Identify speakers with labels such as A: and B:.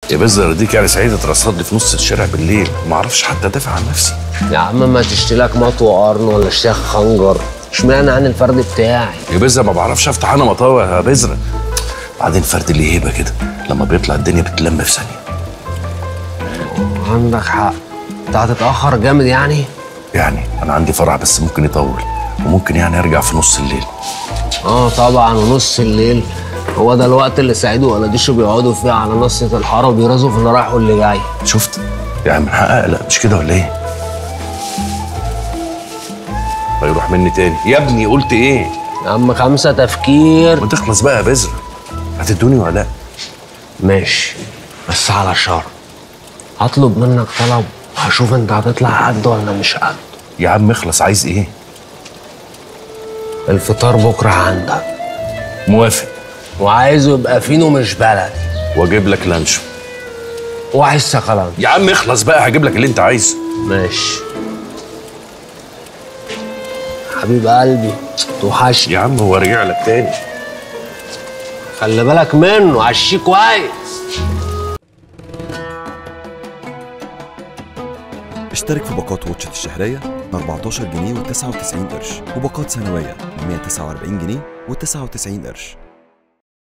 A: يا بزر ديك يعني سعيدة ترصد لي في نص الشارع بالليل ما اعرفش حتى ادافع عن نفسي
B: يا عم ما تشتري لك مطوه قرن ولا اشتري خنجر اشمعنى عن الفرد بتاعي
A: يا بزر ما بعرفش افتح انا مطاوع يا بزر بعدين فرد اللي هيبه كده لما بيطلع الدنيا بتلم في ثانيه
B: عندك حق انت هتتاخر جامد يعني
A: يعني انا عندي فرح بس ممكن يطول وممكن يعني ارجع في نص الليل
B: اه طبعا ونص الليل هو ده الوقت اللي سعيد وولاديشه بيقعدوا فيه على نصة الحارة وبيرازوا في اللي رايح واللي جاي
A: شفت يعني بنحقق لا مش كده ولا ايه هيروح مني تاني يا ابني قلت ايه
B: يا عم خمسة تفكير
A: ما تخلص بقى يا بزر هتدوني ولا لا
B: ماشي بس على شرط هطلب منك طلب هشوف انت هتطلع قد ولا مش قد
A: يا عم اخلص عايز ايه
B: الفطار بكرة عندك
A: موافق
B: وعايزه يبقى فينو مش بلدي
A: واجيب لك لانشو
B: وعايز سكالانس
A: يا عم اخلص بقى هجيب لك اللي انت عايزه
B: ماشي حبيب قلبي توحشني
A: يا عم هو رجع لك تاني
B: خلي بالك منه عشيه كويس
C: اشترك في باقات واتشت الشهرية ب 14 جنيه و99 قرش وباقات سنوية ب 149 جنيه و99 قرش